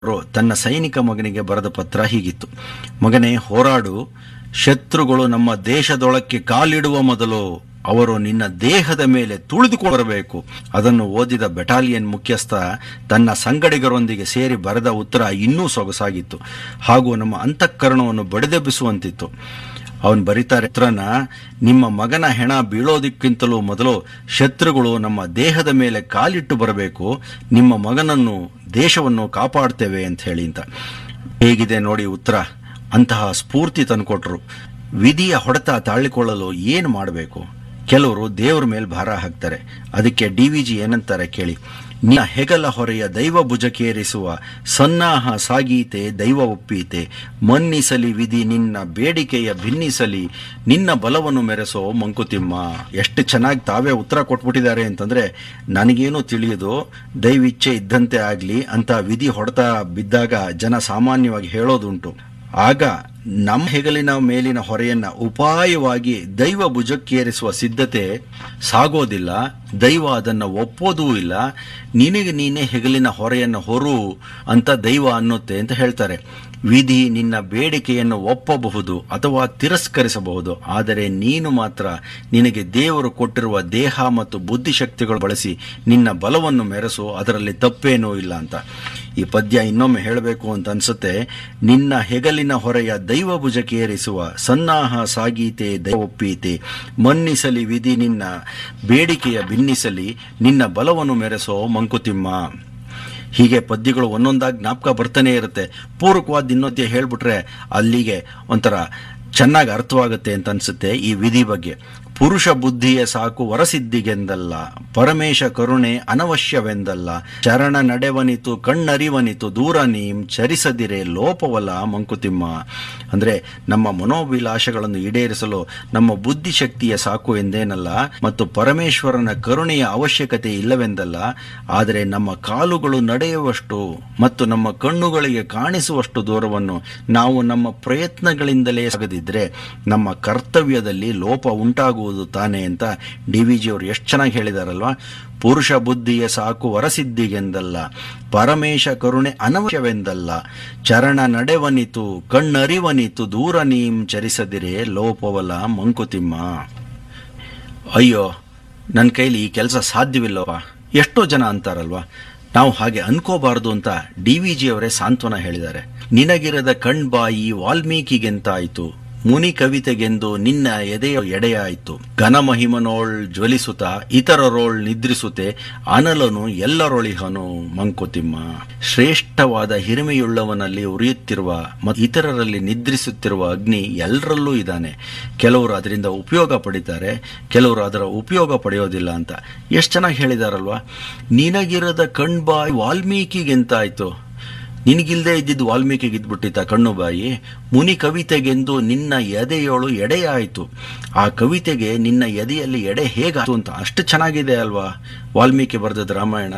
Rho ತನ್ನ ಸೈನಿಕ ಮಗನಿಗೆ ಬರೆದ ಪತ್ರ ಹೀಗಿತ್ತು ಮಗನೇ ಹೋರಾಡು ಶತ್ರುಗಳು ನಮ್ಮ ದೇಶದೊಳಕ್ಕೆ ಕಾಲಿಡುವ ಮೊದಲು ಅವರು ನಿನ್ನ ದೇಹದ ಮೇಲೆ ತುಳಿದುಕೊಂಡು ಬರಬೇಕು ಅದನ್ನು ಓದಿದ ಬೆಟಾಲಿಯನ್ ಮುಖ್ಯಸ್ಥ ತನ್ನ ಸಂಗಡಿಗರೊಂದಿಗೆ ಸೇರಿ ಬರೆದ ಉತ್ತರ ಇನ್ನೂ ಸೊಗಸಾಗಿತ್ತು ಹಾಗೂ ನಮ್ಮ ಅಂತಃಕರಣವನ್ನು ಬಡಿದೆಬ್ಬಿಸುವಂತಿತ್ತು ಅವನು ಬರೀತಾರೆ ಉತ್ತರನ ನಿಮ್ಮ ಮಗನ ಹೆಣ ಬೀಳೋದಕ್ಕಿಂತಲೂ ಮೊದಲು ಶತ್ರುಗಳು ನಮ್ಮ ದೇಹದ ಮೇಲೆ ಕಾಲಿಟ್ಟು ಬರಬೇಕು ನಿಮ್ಮ ಮಗನನ್ನು ದೇಶವನ್ನು ಕಾಪಾಡ್ತೇವೆ ಅಂತ ಹೇಳಿ ಅಂತ ಹೇಗಿದೆ ನೋಡಿ ಉತ್ತರ ಅಂತಹ ಸ್ಫೂರ್ತಿ ತಂದುಕೊಟ್ರು ವಿಧಿಯ ಹೊಡೆತ ತಾಳಿಕೊಳ್ಳಲು ಏನು ಮಾಡಬೇಕು ಕೆಲವರು ದೇವರ ಮೇಲೆ ಭಾರ ಹಾಕ್ತಾರೆ ಅದಕ್ಕೆ ಡಿ ವಿ ಜಿ ಏನಂತಾರೆ ಕೇಳಿ ನಿನ್ನ ಹೆಗಲ ಹೊರೆಯ ದೈವ ಭುಜಕೇರಿಸುವ ಸನ್ನಾಹ ಸಾಗೀತೆ ದೈವ ಒಪ್ಪೀತೆ ಮನ್ನಿಸಲಿ ವಿಧಿ ನಿನ್ನ ಬೇಡಿಕೆಯ ಭಿನ್ನಿಸಲಿ ನಿನ್ನ ಬಲವನ್ನು ಮೆರೆಸೋ ಮಂಕುತಿಮ್ಮ ಎಷ್ಟು ಚೆನ್ನಾಗಿ ತಾವೇ ಉತ್ತರ ಕೊಟ್ಬಿಟ್ಟಿದ್ದಾರೆ ಅಂತಂದ್ರೆ ನನಗೇನು ತಿಳಿಯೋದು ದೈವಿಚ್ಛೆ ಇದ್ದಂತೆ ಆಗಲಿ ಅಂತ ವಿಧಿ ಹೊಡೆತ ಬಿದ್ದಾಗ ಜನ ಸಾಮಾನ್ಯವಾಗಿ ಹೇಳೋದುಂಟು ಆಗ ನಮ್ಮ ಹೆಗಲಿನ ಮೇಲಿನ ಹೊರೆಯನ್ನ ಉಪಾಯವಾಗಿ ದೈವ ಭುಜಕ್ಕೇರಿಸುವ ಸಿದ್ಧತೆ ಸಾಗೋದಿಲ್ಲ ದೈವ ಅದನ್ನು ಒಪ್ಪೋದೂ ಇಲ್ಲ ನಿನಗೆ ನೀನೇ ಹೆಗಲಿನ ಹೊರೆಯನ್ನು ಹೊರು ಅಂತ ದೈವ ಅನ್ನುತ್ತೆ ಅಂತ ಹೇಳ್ತಾರೆ ವಿಧಿ ನಿನ್ನ ಬೇಡಿಕೆಯನ್ನು ಒಪ್ಪಬಹುದು ಅಥವಾ ತಿರಸ್ಕರಿಸಬಹುದು ಆದರೆ ನೀನು ಮಾತ್ರ ನಿನಗೆ ದೇವರು ಕೊಟ್ಟಿರುವ ದೇಹ ಮತ್ತು ಬುದ್ಧಿಶಕ್ತಿಗಳು ಬಳಸಿ ನಿನ್ನ ಬಲವನ್ನು ಮೆರೆಸು ಅದರಲ್ಲಿ ತಪ್ಪೇನೂ ಇಲ್ಲ ಅಂತ ಈ ಪದ್ಯ ಇನ್ನೊಮ್ಮೆ ಹೇಳಬೇಕು ಅಂತ ಅನ್ಸುತ್ತೆ ನಿನ್ನ ಹೆಗಲಿನ ಹೊರೆಯ ದೈವ ಭುಜಕ್ಕೇರಿಸುವ ಸನ್ನಾಹ ಸಾಗೀತೆ ದೈವ ಒಪ್ಪೀತೆ ಮನ್ನಿಸಲಿ ವಿಧಿ ನಿನ್ನ ಬೇಡಿಕೆಯ ಭಿನ್ನಿಸಲಿ ನಿನ್ನ ಬಲವನ್ನು ಮೆರೆಸೋ ಮಂಕುತಿಮ್ಮ ಹೀಗೆ ಪದ್ಯಗಳು ಒಂದೊಂದಾಗಿ ಜ್ಞಾಪಕ ಬರ್ತಾನೆ ಇರುತ್ತೆ ಪೂರಕವಾದ ಇನ್ನೊಂದೇ ಹೇಳ್ಬಿಟ್ರೆ ಅಲ್ಲಿಗೆ ಒಂಥರ ಚೆನ್ನಾಗಿ ಅರ್ಥವಾಗುತ್ತೆ ಅಂತ ಅನ್ಸುತ್ತೆ ಈ ವಿಧಿ ಬಗ್ಗೆ ಪುರುಷ ಬುದ್ಧಿಯ ಸಾಕು ವರಸಿದ್ಧಿಗೆಂದಲ್ಲ ಪರಮೇಶ ಕರುಣೆ ಅನವಶ್ಯವೆಂದಲ್ಲ ಚರಣ ನಡೆವನಿತು ಕಣ್ಣರಿವನಿತು ದೂರ ನೀಂ ಚರಿಸದಿರೆ ಲೋಪವಲ್ಲ ಮಂಕುತಿಮ್ಮ ಅಂದ್ರೆ ನಮ್ಮ ಮನೋಭಿಲಾಷಗಳನ್ನು ಈಡೇರಿಸಲು ನಮ್ಮ ಬುದ್ಧಿಶಕ್ತಿಯ ಸಾಕು ಎಂದೇನಲ್ಲ ಮತ್ತು ಪರಮೇಶ್ವರನ ಕರುಣೆಯ ಅವಶ್ಯಕತೆ ಇಲ್ಲವೆಂದಲ್ಲ ಆದರೆ ನಮ್ಮ ಕಾಲುಗಳು ನಡೆಯುವಷ್ಟು ಮತ್ತು ನಮ್ಮ ಕಣ್ಣುಗಳಿಗೆ ಕಾಣಿಸುವಷ್ಟು ದೂರವನ್ನು ನಾವು ನಮ್ಮ ಪ್ರಯತ್ನಗಳಿಂದಲೇ ಸಾಗದಿದ್ರೆ ನಮ್ಮ ಕರ್ತವ್ಯದಲ್ಲಿ ಲೋಪ ಉಂಟಾಗುವುದು ತಾನೆ ಅಂತ ಡಿ ವಿ ಜಿ ಅವರು ಎಷ್ಟು ಚೆನ್ನಾಗಿ ಹೇಳಿದಾರಲ್ವಾ ಪುರುಷ ಬುದ್ಧಿಯ ಸಾಕು ವರಸಿದ್ಧಿಗೆಂದಲ್ಲ ಪರಮೇಶ ಕರುಣೆ ಅನವಶ್ಯವೆಂದಲ್ಲ ಚರಣ ನಡೆವನಿತು ಕಣ್ಣರಿವನಿತು ದೂರ ನೀಂ ಚರಿಸದಿರೆ ಲೋಪವಲ ಮಂಕುತಿಮ್ಮ ಅಯ್ಯೋ ನನ್ನ ಕೈಲಿ ಈ ಕೆಲಸ ಸಾಧ್ಯವಿಲ್ಲವಾ ಎಷ್ಟೋ ಜನ ಅಂತಾರಲ್ವಾ ನಾವು ಹಾಗೆ ಅನ್ಕೋಬಾರದು ಅಂತ ಡಿ ವಿ ಜಿ ಅವರೇ ಸಾಂತ್ವನ ಹೇಳಿದ್ದಾರೆ ನಿನಗಿರದ ಕಣ್ಬಾಯಿ ವಾಲ್ಮೀಕಿಗೆಂತಾಯಿತು ಮುನಿ ಕವಿತೆಗೆಂದು ನಿನ್ನ ಎದೆಯ ಎಡೆಯಾಯಿತು ಘನಮಹಿಮನೋಳ್ ಜ್ವಲಿಸುತ್ತ ಇತರರೋಳ್ ನಿದ್ರಿಸುತ್ತೆ ಅನಲನು ಎಲ್ಲರೊಳಿಹನು ಮಂಕುತಿಮ್ಮ ಶ್ರೇಷ್ಠವಾದ ಹಿರಿಮೆಯುಳ್ಳವನಲ್ಲಿ ಉರಿಯುತ್ತಿರುವ ಮತ್ತು ಇತರರಲ್ಲಿ ನಿದ್ರಿಸುತ್ತಿರುವ ಅಗ್ನಿ ಎಲ್ಲರಲ್ಲೂ ಇದ್ದಾನೆ ಕೆಲವರು ಅದರಿಂದ ಉಪಯೋಗ ಪಡಿತಾರೆ ಕೆಲವರು ಅದರ ಉಪಯೋಗ ಪಡೆಯೋದಿಲ್ಲ ಅಂತ ಎಷ್ಟು ಚೆನ್ನಾಗಿ ಹೇಳಿದಾರಲ್ವಾ ನಿನಗಿರದ ಕಣ್ಬಾಯಿ ವಾಲ್ಮೀಕಿಗೆಂತಾಯ್ತು ನಿನಗಿಲ್ದೇ ಇದ್ದಿದ್ದು ವಾಲ್ಮೀಕಿಗೆ ಇದ್ಬಿಟ್ಟಿತ್ತ ಕಣ್ಣು ಬಾಯಿ ಮುನಿ ಕವಿತೆಗೆಂದು ನಿನ್ನ ಎದೆಯೋಳು ಎಡೆಯಾಯಿತು ಆ ಕವಿತೆಗೆ ನಿನ್ನ ಎದೆಯಲ್ಲಿ ಎಡೆ ಹೇಗಾಯ್ತು ಅಂತ ಅಷ್ಟು ಚೆನ್ನಾಗಿದೆ ಅಲ್ವಾ ವಾಲ್ಮೀಕಿ ಬರೆದದ ರಾಮಾಯಣ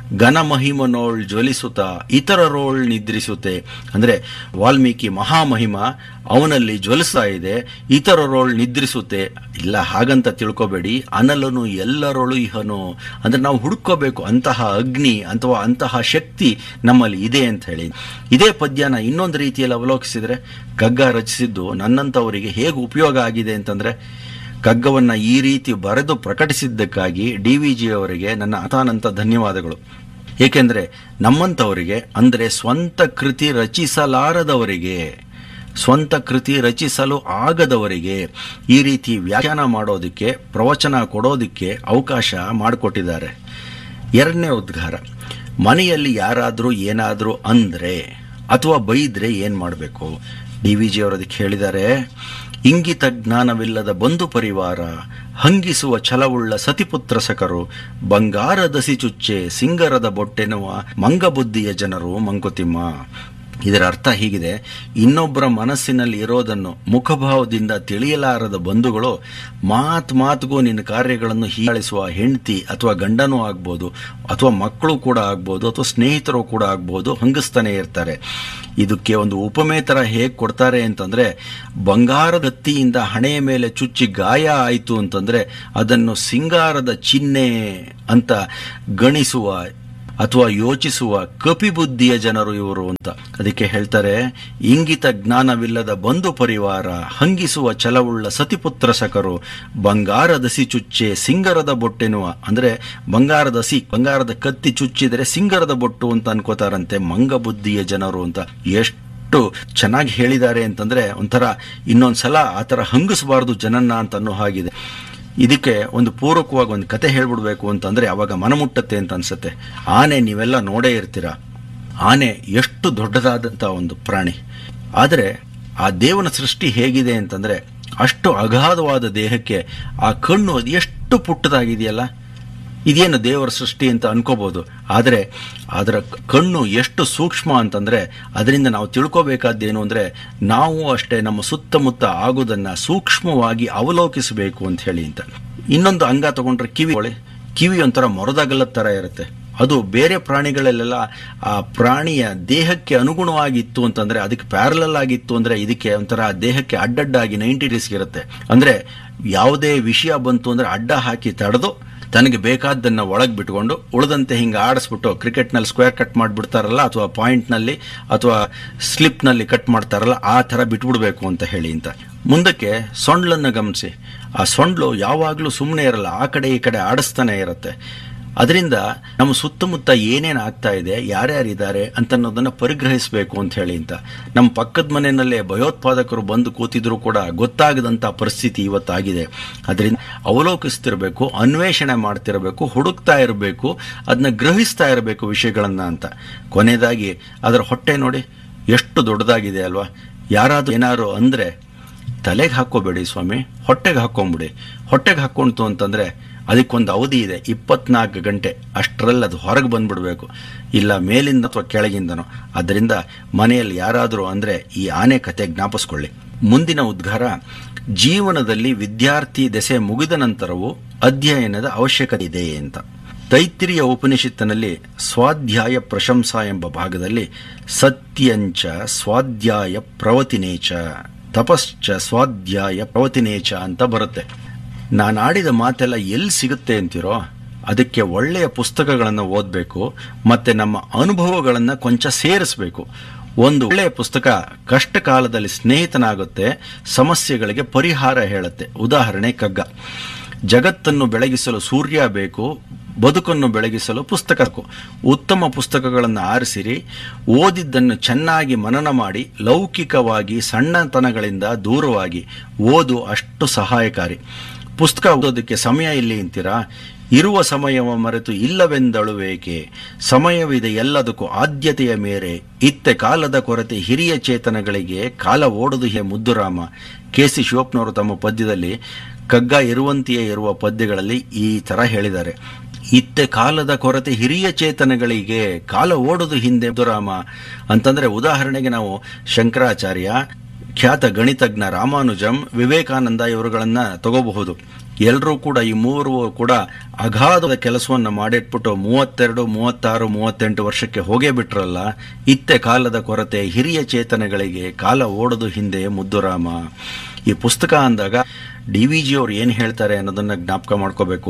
ಘನಮಹಿಮನೋಳ್ ಜ್ವಲಿಸುತ್ತ ಇತರರೋಳ್ ನಿದ್ರಿಸುತ್ತೆ ಅಂದ್ರೆ ವಾಲ್ಮೀಕಿ ಮಹಾಮಹಿಮ ಅವನಲ್ಲಿ ಜ್ವಲಿಸ್ತಾ ಇದೆ ಇತರರೋಳ್ ನಿದ್ರಿಸುತ್ತೆ ಇಲ್ಲ ಹಾಗಂತ ತಿಳ್ಕೊಬೇಡಿ ಅನಲನು ಎಲ್ಲರೊಳು ಇಹನು ಅಂದ್ರೆ ನಾವು ಹುಡುಕೋಬೇಕು ಅಂತಹ ಅಗ್ನಿ ಅಥವಾ ಅಂತಹ ಶಕ್ತಿ ನಮ್ಮಲ್ಲಿ ಇದೆ ಅಂತ ಹೇಳಿ ಇದೇ ಪದ್ಯನ ಇನ್ನೊಂದು ರೀತಿಯಲ್ಲಿ ಅವಲೋಕಿಸಿದ್ರೆ ಕಗ್ಗ ರಚಿಸಿದ್ದು ನನ್ನಂಥವರಿಗೆ ಹೇಗೆ ಉಪಯೋಗ ಆಗಿದೆ ಅಂತಂದ್ರೆ ಕಗ್ಗವನ್ನ ಈ ರೀತಿ ಬರೆದು ಪ್ರಕಟಿಸಿದ್ದಕ್ಕಾಗಿ ಡಿ ವಿ ಜಿ ಅವರಿಗೆ ನನ್ನ ಅತಾನಂತ ಧನ್ಯವಾದಗಳು ಏಕೆಂದ್ರೆ ನಮ್ಮಂಥವರಿಗೆ ಅಂದರೆ ಸ್ವಂತ ಕೃತಿ ರಚಿಸಲಾರದವರಿಗೆ ಸ್ವಂತ ಕೃತಿ ರಚಿಸಲು ಆಗದವರಿಗೆ ಈ ರೀತಿ ವ್ಯಾಖ್ಯಾನ ಮಾಡೋದಕ್ಕೆ ಪ್ರವಚನ ಕೊಡೋದಕ್ಕೆ ಅವಕಾಶ ಮಾಡಿಕೊಟ್ಟಿದ್ದಾರೆ ಎರಡನೇ ಉದ್ಗಾರ ಮನೆಯಲ್ಲಿ ಯಾರಾದರೂ ಏನಾದರೂ ಅಂದರೆ ಅಥವಾ ಬೈದ್ರೆ ಏನು ಮಾಡಬೇಕು ಡಿ ವಿ ಜಿ ಅವರು ಅದಕ್ಕೆ ಹೇಳಿದ್ದಾರೆ ಇಂಗಿತ ಜ್ಞಾನವಿಲ್ಲದ ಬಂಧು ಪರಿವಾರ ಹಂಗಿಸುವ ಛಲವುಳ್ಳ ಸತಿಪುತ್ರ ಸಕರು ಬಂಗಾರದ ಸಿಚುಚ್ಚೆ ಸಿಂಗರದ ಬೊಟ್ಟೆನ್ನುವ ಮಂಗಬುದ್ಧಿಯ ಜನರು ಮಂಕುತಿಮ್ಮ ಇದರ ಅರ್ಥ ಹೀಗಿದೆ ಇನ್ನೊಬ್ಬರ ಮನಸ್ಸಿನಲ್ಲಿ ಇರೋದನ್ನು ಮುಖಭಾವದಿಂದ ತಿಳಿಯಲಾರದ ಬಂಧುಗಳು ಮಾತ್ ಮಾತಿಗೂ ನಿನ್ನ ಕಾರ್ಯಗಳನ್ನು ಹೀಯಾಳಿಸುವ ಹೆಂಡತಿ ಅಥವಾ ಗಂಡನೂ ಆಗ್ಬೋದು ಅಥವಾ ಮಕ್ಕಳು ಕೂಡ ಆಗ್ಬೋದು ಅಥವಾ ಸ್ನೇಹಿತರು ಕೂಡ ಆಗ್ಬೋದು ಹಂಗಿಸ್ತಾನೆ ಇರ್ತಾರೆ ಇದಕ್ಕೆ ಒಂದು ಉಪಮೆ ಥರ ಹೇಗೆ ಕೊಡ್ತಾರೆ ಅಂತಂದ್ರೆ ಬಂಗಾರದ ಹತ್ತಿಯಿಂದ ಹಣೆಯ ಮೇಲೆ ಚುಚ್ಚಿ ಗಾಯ ಆಯಿತು ಅಂತಂದ್ರೆ ಅದನ್ನು ಸಿಂಗಾರದ ಚಿಹ್ನೆ ಅಂತ ಗಣಿಸುವ ಅಥವಾ ಯೋಚಿಸುವ ಕಪಿಬುದ್ಧಿಯ ಜನರು ಇವರು ಅಂತ ಅದಕ್ಕೆ ಹೇಳ್ತಾರೆ ಇಂಗಿತ ಜ್ಞಾನವಿಲ್ಲದ ಬಂಧು ಪರಿವಾರ ಹಂಗಿಸುವ ಛಲವುಳ್ಳ ಸತಿಪುತ್ರ ಸಕರು ಬಂಗಾರದ ಸಿ ಚುಚ್ಚೆ ಸಿಂಗರದ ಬೊಟ್ಟೆನ್ನುವ ಅಂದ್ರೆ ಬಂಗಾರದ ಸಿ ಬಂಗಾರದ ಕತ್ತಿ ಚುಚ್ಚಿದರೆ ಸಿಂಗರದ ಬೊಟ್ಟು ಅಂತ ಅನ್ಕೋತಾರಂತೆ ಮಂಗ ಬುದ್ಧಿಯ ಜನರು ಅಂತ ಎಷ್ಟು ಎಷ್ಟು ಚೆನ್ನಾಗಿ ಹೇಳಿದ್ದಾರೆ ಅಂತಂದ್ರೆ ಒಂಥರ ಇನ್ನೊಂದ್ಸಲ ಆ ಥರ ಹಂಗಿಸಬಾರ್ದು ಜನನ್ನ ಅಂತ ಅನ್ನೋ ಹಾಗಿದೆ ಇದಕ್ಕೆ ಒಂದು ಪೂರಕವಾಗಿ ಒಂದು ಕತೆ ಹೇಳ್ಬಿಡ್ಬೇಕು ಅಂತಂದ್ರೆ ಅವಾಗ ಮನಮುಟ್ಟತ್ತೆ ಅಂತ ಅನ್ಸುತ್ತೆ ಆನೆ ನೀವೆಲ್ಲ ನೋಡೇ ಇರ್ತೀರ ಆನೆ ಎಷ್ಟು ದೊಡ್ಡದಾದಂಥ ಒಂದು ಪ್ರಾಣಿ ಆದರೆ ಆ ದೇವನ ಸೃಷ್ಟಿ ಹೇಗಿದೆ ಅಂತಂದ್ರೆ ಅಷ್ಟು ಅಗಾಧವಾದ ದೇಹಕ್ಕೆ ಆ ಕಣ್ಣು ಅದು ಎಷ್ಟು ಪುಟ್ಟದಾಗಿದೆಯಲ್ಲ ಇದೇನು ದೇವರ ಸೃಷ್ಟಿ ಅಂತ ಅನ್ಕೋಬಹುದು ಆದರೆ ಅದರ ಕಣ್ಣು ಎಷ್ಟು ಸೂಕ್ಷ್ಮ ಅಂತಂದ್ರೆ ಅದರಿಂದ ನಾವು ತಿಳ್ಕೋಬೇಕಾದ್ದೇನು ಅಂದ್ರೆ ನಾವು ಅಷ್ಟೇ ನಮ್ಮ ಸುತ್ತಮುತ್ತ ಆಗೋದನ್ನ ಸೂಕ್ಷ್ಮವಾಗಿ ಅವಲೋಕಿಸಬೇಕು ಅಂತ ಹೇಳಿ ಅಂತ ಇನ್ನೊಂದು ಅಂಗ ತಗೊಂಡ್ರೆ ಕಿವಿ ಒಳೆ ಕಿವಿ ಒಂಥರ ಮೊರದಾಗಲ್ಲದ ತರ ಇರುತ್ತೆ ಅದು ಬೇರೆ ಪ್ರಾಣಿಗಳಲ್ಲೆಲ್ಲ ಆ ಪ್ರಾಣಿಯ ದೇಹಕ್ಕೆ ಅನುಗುಣವಾಗಿತ್ತು ಅಂತಂದ್ರೆ ಅದಕ್ಕೆ ಪ್ಯಾರಲಲ್ ಆಗಿತ್ತು ಅಂದ್ರೆ ಇದಕ್ಕೆ ಒಂಥರ ದೇಹಕ್ಕೆ ಅಡ್ಡಡ್ಡಾಗಿ ನೈಂಟಿ ಡಿಸ್ಕ್ ಇರುತ್ತೆ ಅಂದ್ರೆ ಯಾವುದೇ ವಿಷಯ ಬಂತು ಅಂದ್ರೆ ಅಡ್ಡ ಹಾಕಿ ತಡೆದು ತನಗೆ ಬೇಕಾದ್ದನ್ನ ಒಳಗೆ ಬಿಟ್ಕೊಂಡು ಉಳಿದಂತೆ ಹಿಂಗೆ ಆಡಿಸ್ಬಿಟ್ಟು ಕ್ರಿಕೆಟ್ನಲ್ಲಿ ಸ್ಕ್ವೇರ್ ಕಟ್ ಮಾಡಿಬಿಡ್ತಾರಲ್ಲ ಅಥವಾ ಪಾಯಿಂಟ್ನಲ್ಲಿ ಅಥವಾ ಸ್ಲಿಪ್ನಲ್ಲಿ ಕಟ್ ಮಾಡ್ತಾರಲ್ಲ ಆ ಥರ ಬಿಟ್ಬಿಡ್ಬೇಕು ಅಂತ ಹೇಳಿ ಅಂತ ಮುಂದಕ್ಕೆ ಸೊಂಡ್ಲನ್ನು ಗಮನಿಸಿ ಆ ಸೊಂಡ್ಲು ಯಾವಾಗಲೂ ಸುಮ್ಮನೆ ಇರಲ್ಲ ಆ ಕಡೆ ಈ ಕಡೆ ಆಡಿಸ್ತಾನೆ ಇರುತ್ತೆ ಅದರಿಂದ ನಮ್ಮ ಸುತ್ತಮುತ್ತ ಏನೇನು ಆಗ್ತಾ ಇದೆ ಯಾರ್ಯಾರಿದ್ದಾರೆ ಅಂತ ಅನ್ನೋದನ್ನ ಪರಿಗ್ರಹಿಸಬೇಕು ಅಂತ ಹೇಳಿ ಅಂತ ನಮ್ಮ ಪಕ್ಕದ ಮನೆಯಲ್ಲೇ ಭಯೋತ್ಪಾದಕರು ಬಂದು ಕೂತಿದ್ರು ಕೂಡ ಗೊತ್ತಾಗದಂತ ಪರಿಸ್ಥಿತಿ ಇವತ್ತಾಗಿದೆ ಅದರಿಂದ ಅವಲೋಕಿಸ್ತಿರ್ಬೇಕು ಅನ್ವೇಷಣೆ ಮಾಡ್ತಿರಬೇಕು ಹುಡುಕ್ತಾ ಇರಬೇಕು ಅದನ್ನ ಗ್ರಹಿಸ್ತಾ ಇರಬೇಕು ವಿಷಯಗಳನ್ನ ಅಂತ ಕೊನೆಯದಾಗಿ ಅದರ ಹೊಟ್ಟೆ ನೋಡಿ ಎಷ್ಟು ದೊಡ್ಡದಾಗಿದೆ ಅಲ್ವಾ ಯಾರಾದ್ರೂ ಏನಾದ್ರು ಅಂದ್ರೆ ತಲೆಗೆ ಹಾಕೋಬೇಡಿ ಸ್ವಾಮಿ ಹೊಟ್ಟೆಗೆ ಹಾಕೊಂಬಿಡಿ ಹೊಟ್ಟೆಗೆ ಹಾಕೊಂತು ಅಂತಂದ್ರೆ ಅದಕ್ಕೊಂದು ಅವಧಿ ಇದೆ ಇಪ್ಪತ್ನಾಲ್ಕು ಗಂಟೆ ಅಷ್ಟರಲ್ಲಿ ಅದು ಹೊರಗೆ ಬಂದ್ಬಿಡ್ಬೇಕು ಇಲ್ಲ ಮೇಲಿಂದ ಅಥವಾ ಕೆಳಗಿಂದನೋ ಅದರಿಂದ ಮನೆಯಲ್ಲಿ ಯಾರಾದರೂ ಅಂದರೆ ಈ ಆನೆ ಕತೆ ಜ್ಞಾಪಿಸ್ಕೊಳ್ಳಿ ಮುಂದಿನ ಉದ್ಗಾರ ಜೀವನದಲ್ಲಿ ವಿದ್ಯಾರ್ಥಿ ದೆಸೆ ಮುಗಿದ ನಂತರವೂ ಅಧ್ಯಯನದ ಅವಶ್ಯಕತೆ ಇದೆ ಅಂತ ತೈತ್ರಿಯ ಉಪನಿಷತ್ತಿನಲ್ಲಿ ಸ್ವಾಧ್ಯಾಯ ಪ್ರಶಂಸಾ ಎಂಬ ಭಾಗದಲ್ಲಿ ಸತ್ಯಂಚ ಸ್ವಾಧ್ಯಾಯ ಪ್ರವತಿನೇಚ ತಪಶ್ಚ ಸ್ವಾಧ್ಯಾಯ ಪ್ರವತಿನೇಚ ಅಂತ ಬರುತ್ತೆ ನಾನು ಆಡಿದ ಮಾತೆಲ್ಲ ಎಲ್ಲಿ ಸಿಗುತ್ತೆ ಅಂತಿರೋ ಅದಕ್ಕೆ ಒಳ್ಳೆಯ ಪುಸ್ತಕಗಳನ್ನು ಓದಬೇಕು ಮತ್ತೆ ನಮ್ಮ ಅನುಭವಗಳನ್ನು ಕೊಂಚ ಸೇರಿಸಬೇಕು ಒಂದು ಒಳ್ಳೆಯ ಪುಸ್ತಕ ಕಷ್ಟ ಕಾಲದಲ್ಲಿ ಸ್ನೇಹಿತನಾಗುತ್ತೆ ಸಮಸ್ಯೆಗಳಿಗೆ ಪರಿಹಾರ ಹೇಳುತ್ತೆ ಉದಾಹರಣೆ ಕಗ್ಗ ಜಗತ್ತನ್ನು ಬೆಳಗಿಸಲು ಸೂರ್ಯ ಬೇಕು ಬದುಕನ್ನು ಬೆಳಗಿಸಲು ಪುಸ್ತಕ ಬೇಕು. ಉತ್ತಮ ಪುಸ್ತಕಗಳನ್ನು ಆರಿಸಿರಿ ಓದಿದ್ದನ್ನು ಚೆನ್ನಾಗಿ ಮನನ ಮಾಡಿ ಲೌಕಿಕವಾಗಿ ಸಣ್ಣತನಗಳಿಂದ ದೂರವಾಗಿ ಓದು ಅಷ್ಟು ಸಹಾಯಕಾರಿ ಪುಸ್ತಕ ಓದೋದಕ್ಕೆ ಸಮಯ ಇಲ್ಲಿ ಅಂತೀರಾ ಇರುವ ಸಮಯವ ಮರೆತು ಇಲ್ಲವೆಂದಳುವೇಕೆ ಸಮಯವಿದೆ ಎಲ್ಲದಕ್ಕೂ ಆದ್ಯತೆಯ ಮೇರೆ ಇತ್ತೆ ಕಾಲದ ಕೊರತೆ ಹಿರಿಯ ಚೇತನಗಳಿಗೆ ಕಾಲ ಓಡುದು ಹೇ ಮುದ್ದುರಾಮ ಕೆ ಸಿ ಶಿವಪ್ಪನವರು ತಮ್ಮ ಪದ್ಯದಲ್ಲಿ ಕಗ್ಗ ಇರುವಂತೆಯೇ ಇರುವ ಪದ್ಯಗಳಲ್ಲಿ ಈ ತರ ಹೇಳಿದ್ದಾರೆ ಇತ್ತೆ ಕಾಲದ ಕೊರತೆ ಹಿರಿಯ ಚೇತನಗಳಿಗೆ ಕಾಲ ಓಡುದು ಹಿಂದೆ ಮುದ್ದುರಾಮ ಅಂತಂದ್ರೆ ಉದಾಹರಣೆಗೆ ನಾವು ಶಂಕರಾಚಾರ್ಯ ಖ್ಯಾತ ಗಣಿತಜ್ಞ ರಾಮಾನುಜಂ ವಿವೇಕಾನಂದ ಇವರುಗಳನ್ನ ತಗೋಬಹುದು ಎಲ್ಲರೂ ಕೂಡ ಈ ಮೂವರು ಕೂಡ ಅಗಾಧದ ಕೆಲಸವನ್ನು ಮಾಡಿಟ್ಬಿಟ್ಟು ಮೂವತ್ತೆರಡು ಮೂವತ್ತಾರು ಮೂವತ್ತೆಂಟು ವರ್ಷಕ್ಕೆ ಹೋಗೇ ಬಿಟ್ರಲ್ಲ ಇತ್ತೆ ಕಾಲದ ಕೊರತೆ ಹಿರಿಯ ಚೇತನಗಳಿಗೆ ಕಾಲ ಓಡದು ಹಿಂದೆ ಮುದ್ದುರಾಮ ಈ ಪುಸ್ತಕ ಅಂದಾಗ ಡಿ ವಿ ಜಿ ಅವ್ರು ಏನು ಹೇಳ್ತಾರೆ ಅನ್ನೋದನ್ನ ಜ್ಞಾಪಕ ಮಾಡ್ಕೋಬೇಕು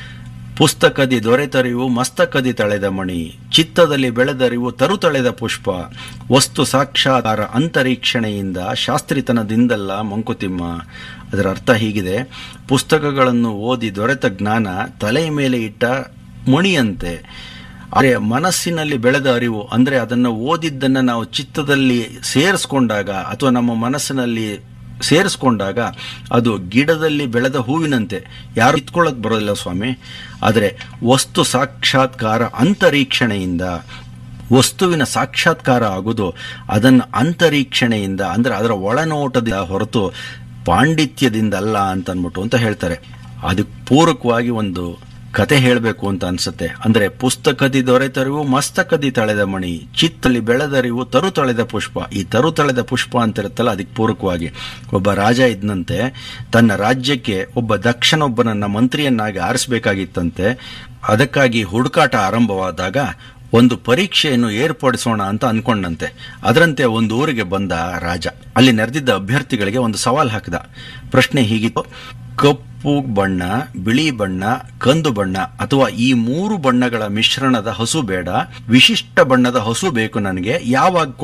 ಪುಸ್ತಕದಿ ದೊರೆತರಿವು ಮಸ್ತಕದಿ ತಳೆದ ಮಣಿ ಚಿತ್ತದಲ್ಲಿ ಬೆಳೆದರಿವು ತರುತಳೆದ ಪುಷ್ಪ ವಸ್ತು ಸಾಕ್ಷಾತ್ಕಾರ ಅಂತರೀಕ್ಷಣೆಯಿಂದ ಶಾಸ್ತ್ರಿತನದಿಂದಲ್ಲ ಮಂಕುತಿಮ್ಮ ಅದರ ಅರ್ಥ ಹೀಗಿದೆ ಪುಸ್ತಕಗಳನ್ನು ಓದಿ ದೊರೆತ ಜ್ಞಾನ ತಲೆಯ ಮೇಲೆ ಇಟ್ಟ ಮಣಿಯಂತೆ ಆದರೆ ಮನಸ್ಸಿನಲ್ಲಿ ಬೆಳೆದ ಅರಿವು ಅಂದ್ರೆ ಅದನ್ನು ಓದಿದ್ದನ್ನು ನಾವು ಚಿತ್ತದಲ್ಲಿ ಸೇರಿಸ್ಕೊಂಡಾಗ ಅಥವಾ ನಮ್ಮ ಮನಸ್ಸಿನಲ್ಲಿ ಸೇರಿಸ್ಕೊಂಡಾಗ ಅದು ಗಿಡದಲ್ಲಿ ಬೆಳೆದ ಹೂವಿನಂತೆ ಯಾರು ಇತ್ಕೊಳ್ಳೋಕೆ ಬರೋದಿಲ್ಲ ಸ್ವಾಮಿ ಆದರೆ ವಸ್ತು ಸಾಕ್ಷಾತ್ಕಾರ ಅಂತರೀಕ್ಷಣೆಯಿಂದ ವಸ್ತುವಿನ ಸಾಕ್ಷಾತ್ಕಾರ ಆಗುವುದು ಅದನ್ನು ಅಂತರೀಕ್ಷಣೆಯಿಂದ ಅಂದ್ರೆ ಅದರ ಒಳನೋಟದ ಹೊರತು ಪಾಂಡಿತ್ಯದಿಂದ ಅಲ್ಲ ಅಂತ ಅಂದ್ಬಿಟ್ಟು ಅಂತ ಹೇಳ್ತಾರೆ ಅದಕ್ಕೆ ಪೂರಕವಾಗಿ ಒಂದು ಕತೆ ಹೇಳಬೇಕು ಅಂತ ಅನ್ಸುತ್ತೆ ಅಂದ್ರೆ ಪುಸ್ತಕದಿ ದೊರೆತರಿವು ಮಸ್ತಕದಿ ತಳೆದ ಮಣಿ ಚಿತ್ತಲ್ಲಿ ಬೆಳೆದರಿವು ತರು ತಳೆದ ಪುಷ್ಪ ಈ ತರು ತಳೆದ ಪುಷ್ಪ ಅಂತ ಇರುತ್ತಲ್ಲ ಅದಕ್ಕೆ ಪೂರಕವಾಗಿ ಒಬ್ಬ ರಾಜ ಇದ್ದಂತೆ ತನ್ನ ರಾಜ್ಯಕ್ಕೆ ಒಬ್ಬ ದಕ್ಷನೊಬ್ಬನನ್ನ ಮಂತ್ರಿಯನ್ನಾಗಿ ಆರಿಸಬೇಕಾಗಿತ್ತಂತೆ ಅದಕ್ಕಾಗಿ ಹುಡುಕಾಟ ಆರಂಭವಾದಾಗ ಒಂದು ಪರೀಕ್ಷೆಯನ್ನು ಏರ್ಪಡಿಸೋಣ ಅಂತ ಅನ್ಕೊಂಡಂತೆ ಅದರಂತೆ ಒಂದು ಊರಿಗೆ ಬಂದ ರಾಜ ಅಲ್ಲಿ ನೆರೆದಿದ್ದ ಅಭ್ಯರ್ಥಿಗಳಿಗೆ ಒಂದು ಸವಾಲ್ ಹಾಕಿದ ಪ್ರಶ್ನೆ ಹೀಗಿತ್ತು ಕಪ್ಪು ಬಣ್ಣ ಬಿಳಿ ಬಣ್ಣ ಕಂದು ಬಣ್ಣ ಅಥವಾ ಈ ಮೂರು ಬಣ್ಣಗಳ ಮಿಶ್ರಣದ ಹಸು ಬೇಡ ವಿಶಿಷ್ಟ ಬಣ್ಣದ ಹಸು ಬೇಕು ನನಗೆ ಯಾವಾಗ